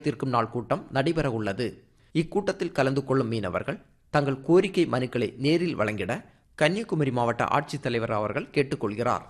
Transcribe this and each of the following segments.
தீர்க்கும் நாள் கூட்டம் நடைபெற உள்ளது இக்கூட்டத்தில் கலந்து கொள்ளும் மீனவர்கள் தங்கள் கோரிக்கை மனுக்களை நேரில் வழங்கிட கன்னியாகுமரி மாவட்ட ஆட்சித்தலைவர் அவர்கள் கேட்டுக்கொள்கிறார்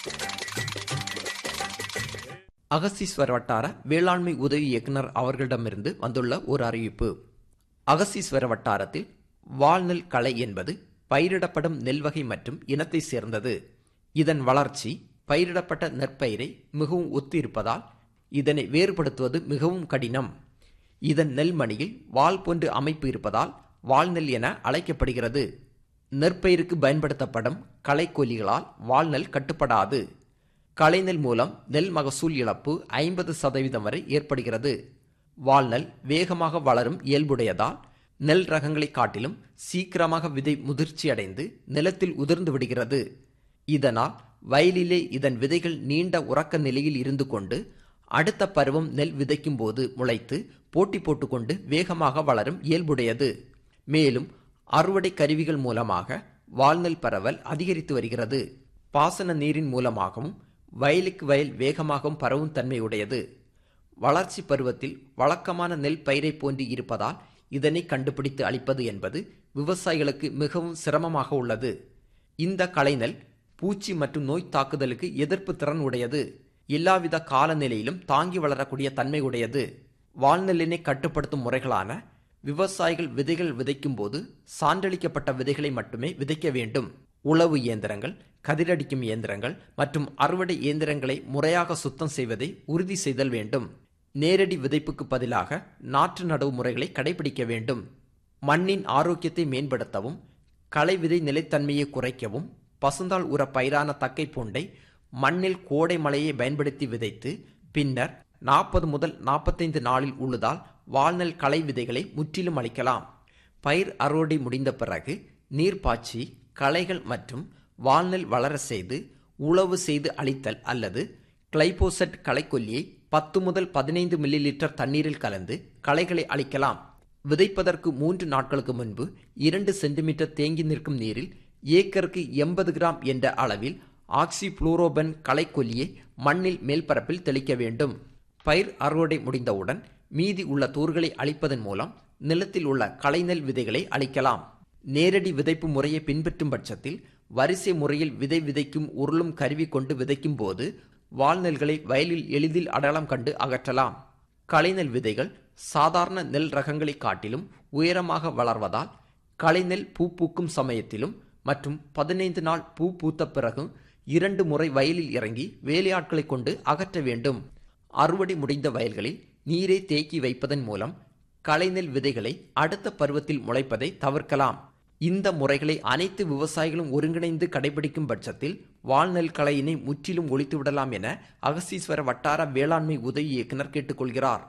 அகஸ்தீஸ்வர் வட்டார வேளாண்மை உதவி இயக்குனர் அவர்களிடமிருந்து வந்துள்ள ஒரு அறிவிப்பு அகஸ்தீஸ்வர வட்டாரத்தில் வால்நெல் களை என்பது பயிரிடப்படும் நெல் வகை மற்றும் இனத்தை சேர்ந்தது இதன் வளர்ச்சி பயிரிடப்பட்ட நெற்பயிரை மிகவும் ஒத்து இருப்பதால் இதனை வேறுபடுத்துவது மிகவும் கடினம் இதன் நெல்மணியில் வால் போன்று அமைப்பு இருப்பதால் வால்நெல் என அழைக்கப்படுகிறது நெற்பயிருக்கு பயன்படுத்தப்படும் களைக்கொல்லிகளால் வால்நெல் கட்டுப்படாது களைநெல் மூலம் நெல் மகசூல் இழப்பு ஐம்பது சதவீதம் வரை ஏற்படுகிறது வால்நெல் வேகமாக வளரும் இயல்புடையதால் நெல் ரகங்களை காட்டிலும் சீக்கிரமாக விதை முதிர்ச்சி அடைந்து நிலத்தில் உதிர்ந்து விடுகிறது இதனால் வயலிலே இதன் விதைகள் நீண்ட உறக்க நிலையில் இருந்து கொண்டு அடுத்த பருவம் நெல் விதைக்கும் போது முளைத்து போட்டி போட்டுக்கொண்டு வேகமாக வளரும் இயல்புடையது மேலும் அறுவடை கருவிகள் மூலமாக வால்நெல் பரவல் அதிகரித்து வருகிறது பாசன நீரின் மூலமாகவும் வயலுக்கு வயல் வேகமாகவும் பரவும் தன்மையுடையது வளர்ச்சி பருவத்தில் வழக்கமான நெல் பயிரை போன்று இருப்பதால் இதனை கண்டுபிடித்து அளிப்பது என்பது விவசாயிகளுக்கு மிகவும் சிரமமாக உள்ளது இந்த களைநெல் பூச்சி மற்றும் நோய் தாக்குதலுக்கு எதிர்ப்பு திறன் உடையது எல்லாவித காலநிலையிலும் தாங்கி வளரக்கூடிய தன்மை உடையது வால்நெல்லினை கட்டுப்படுத்தும் முறைகளான விவசாயிகள் விதைகள் விதைக்கும் போது சான்றளிக்கப்பட்ட விதைகளை மட்டுமே விதைக்க வேண்டும் உழவு இயந்திரங்கள் கதிரடிக்கும் இயந்திரங்கள் மற்றும் அறுவடை இயந்திரங்களை முறையாக சுத்தம் செய்வதை உறுதி செய்தல் வேண்டும் நேரடி விதைப்புக்கு பதிலாக நாற்று நடவு முறைகளை கடைபிடிக்க வேண்டும் மண்ணின் ஆரோக்கியத்தை மேம்படுத்தவும் களை விதை நிலைத்தன்மையை குறைக்கவும் பசுந்தாள் உர பயிரான தக்கை பூண்டை மண்ணில் கோடை மழையை பயன்படுத்தி விதைத்து பின்னர் நாற்பது முதல் நாற்பத்தைந்து நாளில் உழுதால் வால்நெல் களை விதைகளை முற்றிலும் அளிக்கலாம் பயிர் அறுவடை முடிந்த பிறகு நீர் பாய்ச்சி களைகள் மற்றும் வால்நெல் வளர செய்து உழவு செய்து அளித்தல் அல்லது கிளைபோசட் களைக்கொல்லியை பத்து முதல் பதினைந்து மில்லி லிட்டர் தண்ணீரில் கலந்து களைகளை அளிக்கலாம் விதைப்பதற்கு மூன்று நாட்களுக்கு முன்பு இரண்டு சென்டிமீட்டர் தேங்கி நிற்கும் நீரில் ஏக்கருக்கு எண்பது கிராம் என்ற அளவில் ஆக்சி புளூரோபன் களைக்கொல்லியை மண்ணில் மேல்பரப்பில் தெளிக்க வேண்டும் பயிர் அறுவடை முடிந்தவுடன் மீதி உள்ள தூர்களை அளிப்பதன் மூலம் நிலத்தில் உள்ள களைநெல் விதைகளை அளிக்கலாம் நேரடி விதைப்பு முறையை பின்பற்றும் பட்சத்தில் வரிசை முறையில் விதை விதைக்கும் உருளும் கருவி கொண்டு விதைக்கும் போது வால்நெல்களை வயலில் எளிதில் அடையாளம் கண்டு அகற்றலாம் களைநெல் விதைகள் சாதாரண நெல் ரகங்களை காட்டிலும் உயரமாக வளர்வதால் களைநெல் பூ பூக்கும் சமயத்திலும் மற்றும் பதினைந்து நாள் பூ பூத்த பிறகும் இரண்டு முறை வயலில் இறங்கி வேலையாட்களை கொண்டு அகற்ற வேண்டும் அறுவடை முடிந்த வயல்களில் நீரை தேக்கி வைப்பதன் மூலம் களைநெல் விதைகளை அடுத்த பருவத்தில் முளைப்பதை தவிர்க்கலாம் இந்த முறைகளை அனைத்து விவசாயிகளும் ஒருங்கிணைந்து கடைபிடிக்கும் பட்சத்தில் வால்நெல் களையினை முற்றிலும் ஒழித்துவிடலாம் என அகஸ்தீஸ்வர வட்டார வேளாண்மை உதவி இயக்குனர் கேட்டுக்கொள்கிறார்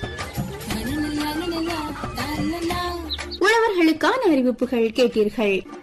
உழவர்களுக்கான அறிவிப்புகள் கேட்டீர்கள்